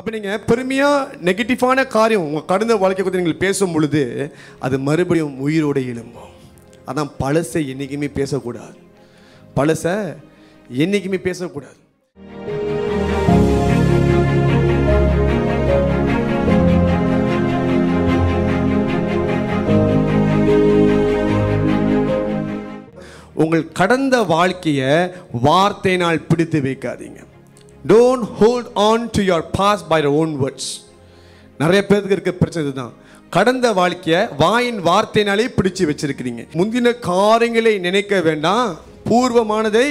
அப்போ நீங்கள் பெருமையாக நெகட்டிவான காரியம் உங்கள் கடந்த வாழ்க்கை பற்றி நீங்கள் பேசும் பொழுது அது மறுபடியும் உயிரோடு எழும்பும் அதான் பழசை என்றைக்குமே பேசக்கூடாது பழசை என்றைக்குமே பேசக்கூடாது உங்கள் கடந்த வாழ்க்கையை வார்த்தையினால் பிடித்து வைக்காதீங்க don't hold on to your past by own words நிறைய பேருக்கு இருக்க பிரச்சனை இதுதான் கடந்த வாழ்க்கையை வாயின் வார்த்தையினாலே பிடிச்சு வச்சிருக்கிறீங்க முந்தின காரியங்களை நினைக்க வேண்டாம் பூர்வமானதை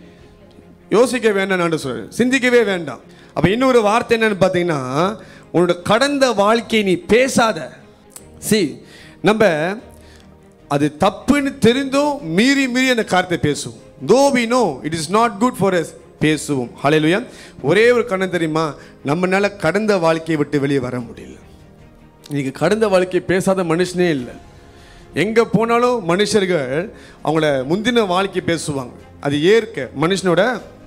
யோசிக்க வேண்டாம் நான் சொல்றேன் சிந்திக்கவே வேண்டாம் அப்போ இன்னொரு வார்த்தை என்னன்னு பார்த்தீங்கன்னா உன்னோட கடந்த வாழ்க்கையை நீ பேசாத சி நம்ம அது தப்புன்னு தெரிந்தும் மீறி மீறி அந்த காரியத்தை பேசுவோம் though we know it is not good for us பேசுவோம் ஹalleluya ஒரே ஒரு கண்ணன் தெரியுமா நம்மனால கடந்த வாழ்க்கையை விட்டு வெளியே வர முடியல இன்னைக்கு கடந்த வாழ்க்கையை பேசாத மனுஷனே இல்லை எங்கே போனாலும் மனுஷர்கள் அவங்கள முந்தின வாழ்க்கை பேசுவாங்க அது ஏற்க மனுஷனோட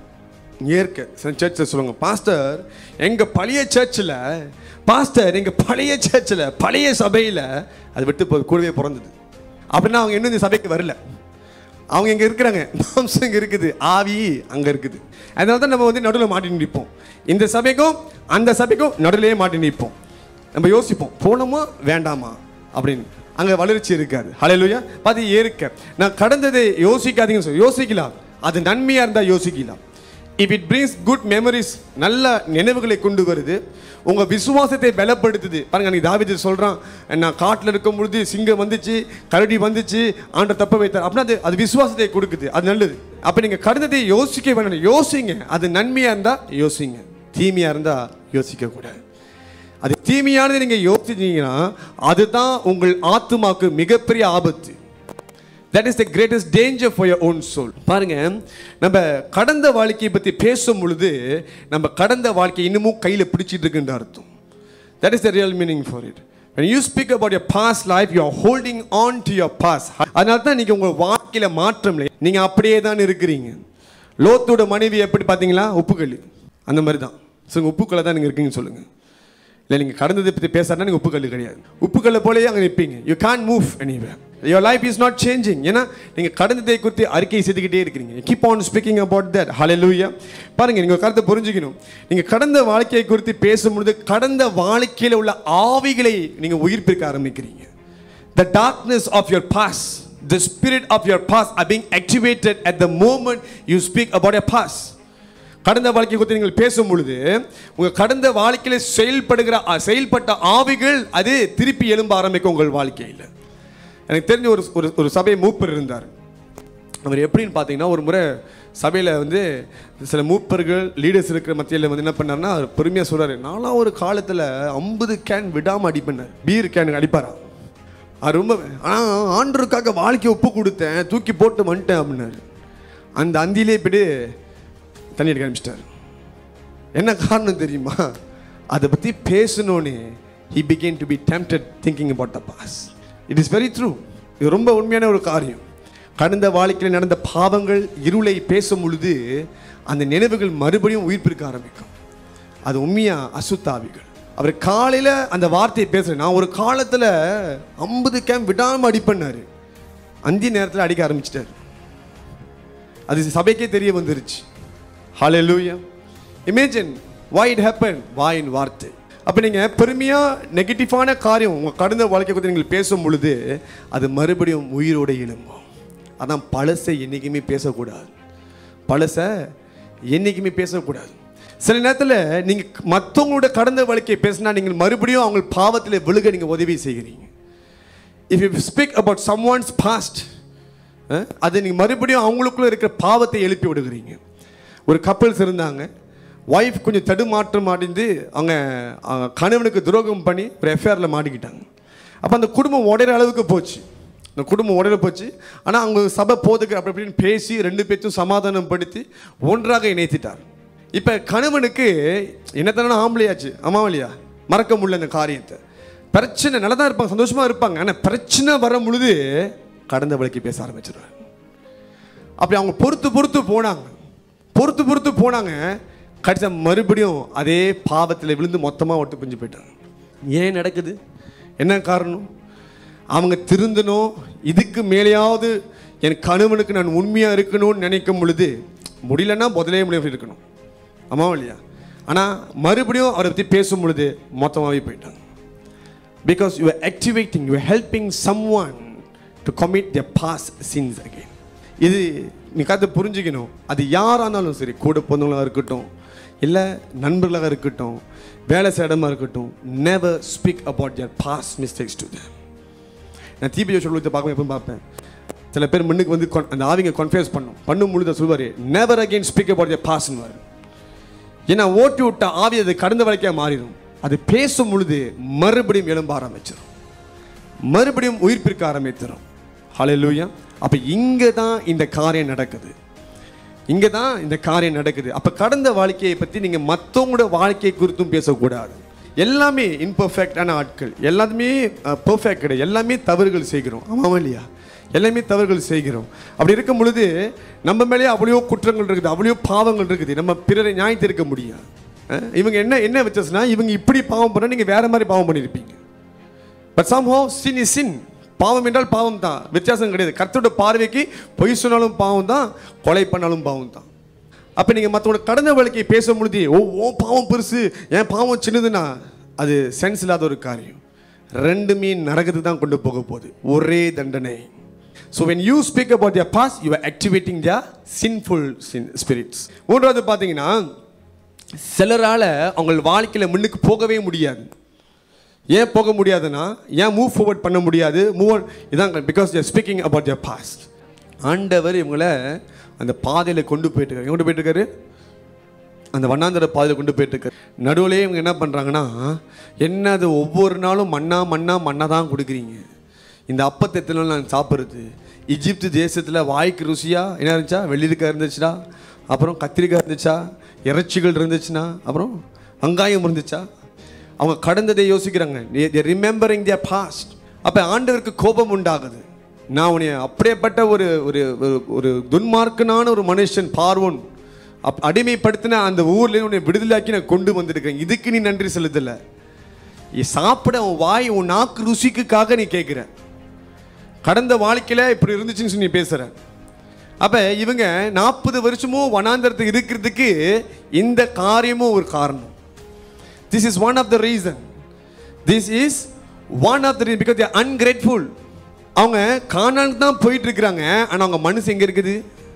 ஏற்க சில சர்ச்சில் சொல்லுவாங்க பாஸ்டர் எங்கள் பழைய சர்ச்சில் பாஸ்டர் எங்கள் பழைய சர்ச்சில் பழைய சபையில் அது விட்டு போ கூடவே பிறந்தது அப்படின்னா அவங்க இன்னும் இந்த சபைக்கு வரல அவங்க இங்கே இருக்கிறாங்க மாம்சம் இங்கே இருக்குது ஆவி அங்கே இருக்குது அதனால தான் நம்ம வந்து நடுவில் மாட்டி நிற்போம் இந்த சபைக்கும் அந்த சபைக்கும் நடுவிலேயே மாட்டி நிற்போம் நம்ம யோசிப்போம் போனோமா வேண்டாமா அப்படின்னு அங்கே வளர்ச்சி இருக்காது ஹalleluya பாதி ஏற்க நான் கடந்ததை யோசிக்காதீங்கன்னு சொல்லி யோசிக்கலாம் அது நன்மையாக இருந்தால் யோசிக்கலாம் if it brings good memories நல்ல நினைவுகளை கொண்டு வருது உங்கள் விசுவாசத்தை பலப்படுத்துது பாருங்க நீ தாவிது சொல்கிறான் நான் காட்டில் இருக்கும் பொழுது சிங்கம் வந்துச்சு கரடி வந்துச்சு ஆண்ட தப்ப வைத்தார் அப்படின்னா அது அது விசுவாசத்தை கொடுக்குது அது நல்லது அப்போ நீங்கள் கடந்ததை யோசிக்க வேண்டாம் யோசிங்க அது நன்மையாக இருந்தால் யோசிங்க தீமையாக இருந்தால் யோசிக்கக்கூடாது அது தீமையானது நீங்கள் யோசிச்சீங்கன்னா அதுதான் உங்கள் ஆத்துமாக்கு மிகப்பெரிய ஆபத்து that is the greatest danger for your own soul பாருங்க நம்ம கடந்த வாழ்க்கையை பற்றி பேசும் பொழுது நம்ம கடந்த வாழ்க்கை இன்னமும் கையில் பிடிச்சிட்டு இருக்குன்ற அர்த்தம் that is the real meaning for it when you speak about your past life you are holding on to your past அதனால தான் நீங்கள் உங்கள் வாழ்க்கையில் மாற்றம் இல்லை நீங்கள் அப்படியே தான் இருக்கிறீங்க லோத்தோட மனைவி எப்படி பார்த்தீங்களா உப்புக்கல் அந்த மாதிரி தான் சொல்லுங்க உப்புக்கல்ல தான் நீங்கள் இருக்கீங்கன்னு சொல்லுங்கள் இல்லை நீங்கள் கடந்ததை பற்றி பேசாருன்னா நீங்கள் உப்புக்கல் கிடையாது உப்புக்கல்லை போலயே அங்கே நிற்பீங்க you can move anyway your life is not changing ஏன்னா நீங்கள் கடந்ததை குறித்து அறிக்கை செய்துக்கிட்டே இருக்கிறீங்க keep on speaking about that ஹalleluya பாருங்கள் நீங்கள் கருத்தை புரிஞ்சுக்கணும் நீங்கள் கடந்த வாழ்க்கையை குறித்து பேசும்பொழுது கடந்த வாழ்க்கையில் உள்ள ஆவிகளை நீங்கள் உயிர்ப்பிக்க ஆரம்பிக்கிறீங்க the darkness of your past the spirit of your past are being activated at the moment you speak about your past கடந்த வாழ்க்கை குறித்து நீங்கள் பேசும் பொழுது உங்கள் கடந்த வாழ்க்கையில் செயல்படுகிற அ- செயல்பட்ட ஆவிகள் அது திருப்பி எழும்ப ஆரம்பிக்கும் உங்கள் வாழ்க்கையில் எனக்கு தெரிஞ்ச ஒரு ஒரு ஒரு சபை மூப்பர் இருந்தார் அவர் எப்படின்னு பார்த்தீங்கன்னா ஒரு முறை சபையில் வந்து சில மூப்பர்கள் லீடர்ஸ் இருக்கிற மத்தியில் வந்து என்ன பண்ணாருன்னா அவர் பெருமையாக சொல்றாரு நான்லாம் ஒரு காலத்தில் ஐம்பது கேன் விடாமல் அடிப்பேன் பீர் கேன் அடிப்பாரா அது ரொம்ப ஆனால் ஆண்டருக்காக வாழ்க்கை ஒப்பு கொடுத்தேன் தூக்கி போட்டு வந்துட்டேன் அப்படின்னாரு அந்த அந்தியிலே போய்ட்டு தண்ணி அடிக்க ஆரம்பிச்சிட்டார் என்ன காரணம் தெரியுமா அதை பற்றி பேசணுன்னே he began to be tempted thinking about the past it is very true இது ரொம்ப உண்மையான ஒரு காரியம் கடந்த வாழ்க்கையில் நடந்த பாவங்கள் இருளை பேசும் பொழுது அந்த நினைவுகள் மறுபடியும் உயிர்ப்பிருக்க ஆரம்பிக்கும் அது உண்மையா அசுத்தாவிகள் அவர் காலையில் அந்த வார்த்தையை பேசுகிறேன் நான் ஒரு காலத்தில் ஐம்பது கேம்ப் விடாமல் அடிப்பண்ணாரு அந்தி நேரத்தில் அடிக்க ஆரம்பிச்சிட்டாரு அது சபைக்கே தெரிய வந்துருச்சு ஹalleluya இமேஜின் why it happened வாயின் வார்த்தை அப்போ நீங்கள் பெருமையாக நெகட்டிவான காரியம் உங்கள் கடந்த வாழ்க்கை குறித்து நீங்கள் பேசும் பொழுது அது மறுபடியும் உயிரோடு எழும்பும் அதான் பழசை என்றைக்குமே பேசக்கூடாது பழசை என்றைக்குமே பேசக்கூடாது சில நேரத்தில் நீங்கள் மற்றவங்களோட கடந்த வாழ்க்கையை பேசினா நீங்கள் மறுபடியும் அவங்க பாவத்தில் விழுக நீங்கள் உதவி செய்கிறீங்க if you speak about someone's past அது நீங்கள் மறுபடியும் அவங்களுக்குள்ள இருக்கிற பாவத்தை எழுப்பி விடுகிறீங்க ஒரு கப்பல்ஸ் இருந்தாங்க ஒய்ஃப் கொஞ்சம் தடுமாற்றம் அடைந்து அவங்க அவங்க கணவனுக்கு துரோகம் பண்ணி ஒரு எஃப்ஐஆரில் மாட்டிக்கிட்டாங்க அப்போ அந்த குடும்பம் உடையிற அளவுக்கு போச்சு அந்த குடும்பம் உடையிற போச்சு ஆனால் அவங்க சபை போதுக்கு அப்படி இப்படின்னு பேசி ரெண்டு பேர்த்தும் சமாதானம் படுத்தி ஒன்றாக இணைத்திட்டார் இப்போ கணவனுக்கு என்னத்தான ஆம்பளையாச்சு ஆமாம் இல்லையா மறக்க முடியல அந்த காரியத்தை பிரச்சனை நல்லா தான் இருப்பாங்க சந்தோஷமா இருப்பாங்க ஆனால் பிரச்சனை வரும் பொழுது கடந்த வழிக்கு பேச ஆரம்பிச்சிடுவாங்க அப்படி அவங்க பொறுத்து பொறுத்து போனாங்க பொறுத்து பொறுத்து போனாங்க கடைசியா மறுபடியும் அதே பாவத்தில் விழுந்து மொத்தமாக ஒட்டு பிஞ்சு போயிட்டாங்க ஏன் நடக்குது என்ன காரணம் அவங்க திருந்தணும் இதுக்கு மேலேயாவது என் கணவனுக்கு நான் உண்மையாக இருக்கணும்னு நினைக்கும் பொழுது முடியலன்னா முதலே முடிவு இருக்கணும் ஆமாவா இல்லையா ஆனால் மறுபடியும் அவரை பற்றி பேசும் பொழுது மொத்தமாகவே போயிட்டாங்க because you are activating you helping someone to commit the past sins again இது நீ கதை புரிஞ்சுக்கணும் அது யாராக இருந்தாலும் சரி கூட பிறந்தவங்களாக இருக்கட்டும் இல்லை நண்பர்களாக இருக்கட்டும் வேலை செய்யடமா இருக்கட்டும் never speak about their past mistakes to them நான் தீபி ஜோஷ் உலகத்தை பார்க்க எப்பவும் பார்ப்பேன் சில பேர் முன்னுக்கு வந்து con- அந்த ஆவிங்க கன்ஃபியூஸ் பண்ணும் பண்ணும் பொழுது சொல்லுவார் never again speak about their past ஏன்னா ஓட்டி விட்ட ஆவி அது கடந்த வரைக்கும் மாறிடும் அது பேசும் பொழுது மறுபடியும் எழும்ப ஆரம்பிச்சிடும் மறுபடியும் உயிர்ப்பிற்க ஆரம்பித்திடும் ஹalleluya அப்ப இங்க தான் இந்த காரியம் நடக்குது இங்க தான் இந்த காரியம் நடக்குது அப்ப கடந்த வாழ்க்கையை பத்தி நீங்க மத்தவங்களோட வாழ்க்கையை குறித்தும் பேசக்கூடாது எல்லாமே இன்பர்ஃபெக்டான ஆட்கள் எல்லாத்துமே பெர்ஃபெக்ட் கிடையாது எல்லாமே தவறுகள் செய்கிறோம் ஆமாவா இல்லையா எல்லாமே தவறுகள் செய்கிறோம் அப்படி இருக்கும் பொழுது நம்ம மேலேயே அவ்வளோ குற்றங்கள் இருக்குது அவ்வளோ பாவங்கள் இருக்குது நம்ம பிறரை நியாயத்தை இருக்க முடியாது அஹ், இவங்க என்ன என்ன வச்சதுன்னா இவங்க இப்படி பாவம் பண்ணால் நீங்கள் வேற மாதிரி பாவம் பண்ணியிருப்பீங்க but somehow sin is sin பாவம் என்றால் பாவம் தான் வித்தியாசம் கிடையாது கர்த்தரோட பார்வைக்கு பொய் சொன்னாலும் பாவம் தான் கொலை பண்ணாலும் பாவம் தான் அப்போ நீங்கள் மற்றவங்க கடந்த வாழ்க்கையை பேசும் பொழுது ஓ ஓ பாவம் பெருசு என் பாவம் சின்னதுன்னா அது சென்ஸ் இல்லாத ஒரு காரியம் ரெண்டுமே நரகத்துக்கு தான் கொண்டு போக போகுது ஒரே தண்டனை so when you speak about their past you are activating their sinful sin spirits மூன்றாவது பார்த்தீங்கன்னா சிலரால் அவங்க வாழ்க்கையில் முன்னுக்கு போகவே முடியாது ஏன் போக முடியாதுன்னா ஏன் மூவ் ஃபார்வர்ட் பண்ண முடியாது மூவ் இதான் because they're speaking about their past ஆண்டவர் இவங்களை அந்த பாதையில் கொண்டு போயிட்டு இருக்காரு கொண்டு போயிட்டு இருக்காரு அந்த வண்ணாந்தர பாதையில் கொண்டு போயிட்டு இருக்காரு நடுவுலயே இவங்க என்ன பண்ணுறாங்கன்னா என்ன அது ஒவ்வொரு நாளும் மண்ணா மண்ணா மண்ணா தான் கொடுக்குறீங்க இந்த அப்பத்தை எத்தனை நாள் நான் சாப்பிட்றது எகிப்து தேசத்தில் வாய்க்கு ருசியாக என்ன இருந்துச்சா வெள்ளிக்காய் இருந்துச்சுடா அப்புறம் கத்திரிக்காய் இருந்துச்சா இறைச்சிகள் இருந்துச்சுன்னா அப்புறம் வெங்காயம் இருந்துச்சா அவங்க கடந்ததை யோசிக்கிறாங்க ரிமெம்பரிங் தியர் பாஸ்ட் அப்போ ஆண்டவருக்கு கோபம் உண்டாகுது நான் உன்னை அப்படியேப்பட்ட ஒரு ஒரு ஒரு- ஒரு துன்மார்க்கனான ஒரு மனுஷன் பார்வோன் அப் அடிமைப்படுத்தின அந்த ஊர்ல உன்னை விடுதலையாக்கி நான் கொண்டு வந்திருக்கேன் இதுக்கு நீ நன்றி செலுத்தல நீ சாப்பிட உன் வாய் உன் நாக்கு ருசிக்குக்காக நீ கேட்குற கடந்த வாழ்க்கையில இப்படி இருந்துச்சுன்னு சொல்லி நீ பேசுற அப்ப இவங்க நாற்பது வருஷமும் வனாந்தரத்துக்கு இருக்கிறதுக்கு இந்த காரியமும் ஒரு காரணம் this is one of the reason this is one of the reason because they're ungrateful அவங்க காணானுக்கு தான் போயிட்டு இருக்கிறாங்க ஆனால் அவங்க மனசு எங்கே இருக்குது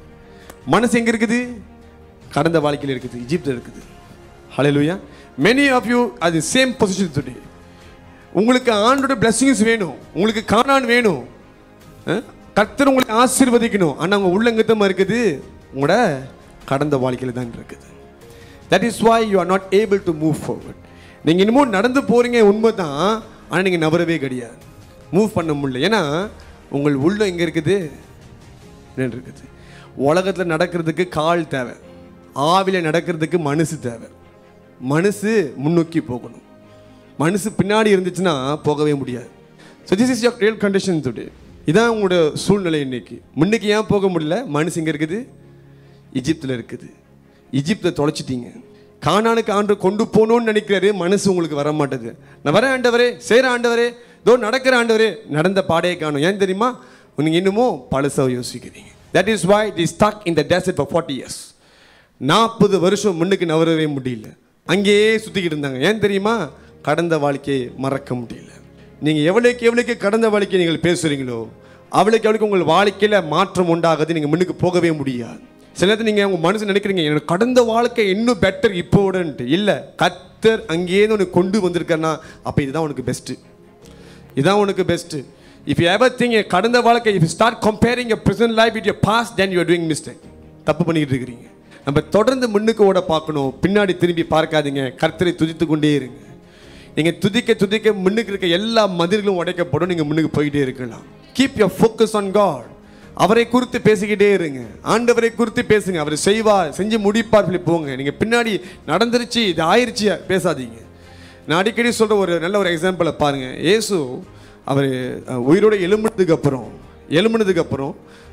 மனசு எங்கே இருக்குது கடந்த வாழ்க்கையில் இருக்குது இஜிப்தில் இருக்குது ஹalleluya many of you are the same position today உங்களுக்கு ஆண்டோட blessings வேணும் உங்களுக்கு காணான் வேணும் அஹ்? கர்த்தர் உங்களை ஆசீர்வதிக்கணும் ஆனால் உங்கள் உள்ளங்கத்தமாக இருக்குது உங்களோட கடந்த வாழ்க்கையில் தான் இருக்குது that is why you are not able to move forward நீங்கள் இன்னமும் நடந்து போகிறீங்க உண்மை தான் ஆனால் நீங்கள் நவரவே கிடையாது மூவ் பண்ண முடியல ஏன்னா உங்கள் உள்ளம் எங்கே இருக்குது என்ன இருக்குது உலகத்தில் நடக்கிறதுக்கு கால் தேவை ஆவில நடக்கிறதுக்கு மனசு தேவை மனசு முன்னோக்கி போகணும் மனசு பின்னாடி இருந்துச்சுன்னா போகவே முடியாது so this is your real condition today இதான் உங்களோட சூழ்நிலை இன்னைக்கு முன்னுக்கு ஏன் போக முடியல மனசு எங்கே இருக்குது இஜிப்தில் இருக்குது இஜிப்தை தொலைச்சிட்டீங்க கானானுக்கு ஆண்டு கொண்டு போகணும்னு நினைக்கிறாரு மனசு உங்களுக்கு வர மாட்டேது நான் வரேன் ஆண்டவரே செய்கிற ஆண்டவரே தோ நடக்கிற ஆண்டவரே நடந்த பாடையை காணும் ஏன் தெரியுமா நீங்கள் இன்னமும் பழசா யோசிக்கிறீங்க that is why they stuck in the desert for forty years நாற்பது வருஷம் முன்னுக்கு நவரவே முடியல அங்கேயே சுற்றிக்கிட்டு இருந்தாங்க ஏன் தெரியுமா கடந்த வாழ்க்கையை மறக்க முடியல நீங்கள் எவ்வளோக்கு எவ்வளோக்கு கடந்த வாழ்க்கையை நீங்கள் பேசுகிறீங்களோ அவ்வளோக்கு எவ்வளோக்கு உங்கள் வாழ்க்கையில் மாற்றம் உண்டாகுது நீங்கள் முன்னுக்கு போகவே முடியாது சில நேரத்தில் நீங்கள் உங்கள் மனசு நினைக்கிறீங்க என்னோட கடந்த வாழ்க்கை இன்னும் பெட்டர் இப்போடன்ட்டு இல்லை கத்தர் அங்கேயே உனக்கு கொண்டு வந்திருக்கேன்னா அப்போ இதுதான் உனக்கு பெஸ்ட்டு இதான் உனக்கு best if you ever think கடந்த வாழ்க்கை if start comparing your present life with your past then you are doing mistake தப்பு பண்ணிக்கிட்டு இருக்கிறீங்க நம்ம தொடர்ந்து முன்னுக்கு ஓட பார்க்கணும் பின்னாடி திரும்பி பார்க்காதீங்க கர்த்தரை துதித்து கொண்டே இருங்க நீங்கள் துதிக்க துதிக்க முன்னுக்கு இருக்க எல்லா மதில்களும் உடைக்கப்படும் நீங்கள் முன்னுக்கு போயிட்டே இருக்கலாம் keep your focus on God அவரை குறித்து பேசிக்கிட்டே இருங்க ஆண்டவரை குறித்து பேசுங்க அவர் செய்வார் செஞ்சு முடிப்பார் சொல்லி போங்க நீங்கள் பின்னாடி நடந்துருச்சு இது ஆயிருச்சு பேசாதீங்க நான் அடிக்கடி சொல்கிற ஒரு நல்ல ஒரு எக்ஸாம்பிளை பாருங்கள் இயேசு அவர் அஹ், உயிரோட எழும்புனதுக்கு அப்புறம் எழும்புனதுக்கு அப்புறம்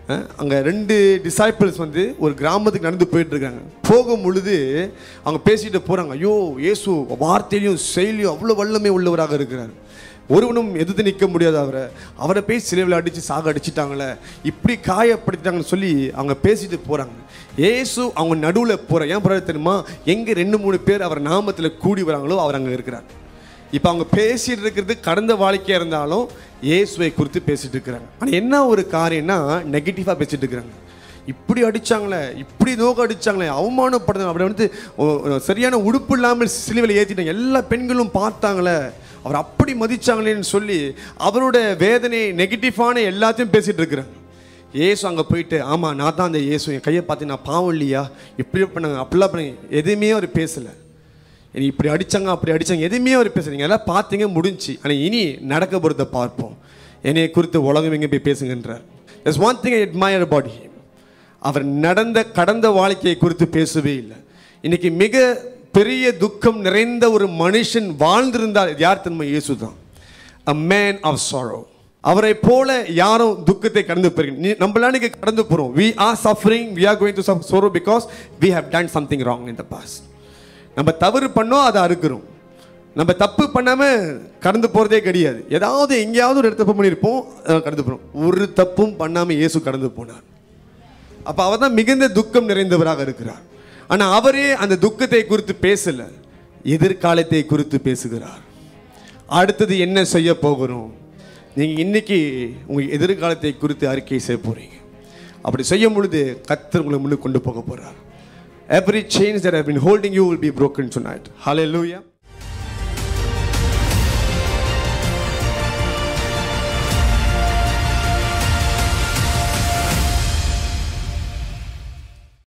அங்கே ரெண்டு டிசைபிள்ஸ் வந்து ஒரு கிராமத்துக்கு நடந்து போயிட்டு இருக்காங்க போகும் பொழுது அவங்க பேசிட்டு போகிறாங்க ஐயோ இயேசு வார்த்தையிலையும் செயலியும் அவ்வளோ வல்லமை உள்ளவராக இருக்கிறார் ஒருவனும் எதிர்த்து நிற்க முடியாது அவரை அவரை போய் சிலைவில் அடித்து சாக அடிச்சிட்டாங்களே இப்படி காயப்படுத்திட்டாங்கன்னு சொல்லி அவங்க பேசிட்டு போகிறாங்க இயேசு அவங்க நடுவில் போகிற ஏன் போகிற தெரியுமா எங்கே ரெண்டு மூணு பேர் அவர் நாமத்தில் கூடி வராங்களோ அவர் அங்கே இருக்கிறார் இப்போ அவங்க பேசிட்டு இருக்கிறது கடந்த வாழ்க்கையாக இருந்தாலும் இயேசுவை குறித்து பேசிட்டு இருக்கிறாங்க ஆனால் என்ன ஒரு காரியம்னா நெகட்டிவாக பேசிட்டு இருக்கிறாங்க இப்படி அடிச்சாங்களே இப்படி நோக்க அடிச்சாங்களே அவமானப்படுத்தாங்க அப்படி வந்து ஒ- ஒரு சரியான உடுப்பு இல்லாமல் சிலுவையில் ஏற்றிட்டாங்க எல்லா பெண்களும் பார்த்தாங்களே அவர் அப்படி மதிச்சாங்களேன்னு சொல்லி அவரோட வேதனை நெகட்டிவான எல்லாத்தையும் பேசிட்டு இருக்கிறாங்க இயேசு அங்கே போயிட்டு ஆமாம் நான் தான் அந்த இயேசு என் கையை பார்த்து நான் பாவம் இல்லையா இப்படி பண்ணாங்க அப்படிலாம் பண்ணாங்க எதுவுமே அவர் பேசலை இனி இப்படி அடிச்சாங்க அப்படி அடிச்சாங்க எதுவுமே அவர் பேசுறீங்க எல்லாம் பார்த்தீங்க முடிஞ்சு ஆனால் இனி நடக்க போகிறத பார்ப்போம் என்னைய குறித்து உலகம் எங்கே போய் பேசுங்கன்றார் there's one thing I admire about him அவர் நடந்த கடந்த வாழ்க்கையை குறித்து பேசவே இல்லை இன்னைக்கு மிக பெரிய துக்கம் நிறைந்த ஒரு மனுஷன் வாழ்ந்திருந்தால் இது யார் தன்மை இயேசு தான் a man of sorrow அவரை போல யாரும் துக்கத்தை கடந்து போறீங்க நீ நம்மளாம் இன்னைக்கு கடந்து போறோம் we are suffering we are going to suffer sorrow because we have done something wrong in the past நம்ம தவறு பண்ணோம் அதை அறுக்கிறோம் நம்ம தப்பு பண்ணாம கடந்து போறதே கிடையாது ஏதாவது எங்கேயாவது ஒரு இடத்த தப்பு பண்ணியிருப்போம் அஹ் கடந்து போறோம் ஒரு தப்பும் பண்ணாம இயேசு கடந்து போனார் அப்ப அவர் தான் மிகுந்த துக்கம் நிறைந்தவராக இருக்கிறார் ஆனா அவரே அந்த துக்கத்தை குறித்து பேசல எதிர்காலத்தை குறித்து பேசுகிறார் அடுத்தது என்ன செய்ய போகிறோம் நீங்க இன்னைக்கு உங்க எதிர்காலத்தை குறித்து அறிக்கை செய்ய போறீங்க அப்படி செய்யும் பொழுது கத்தர் உங்களை முன்னுக்கு கொண்டு போக போறார் every chains that have been holding you will be broken tonight hallelujah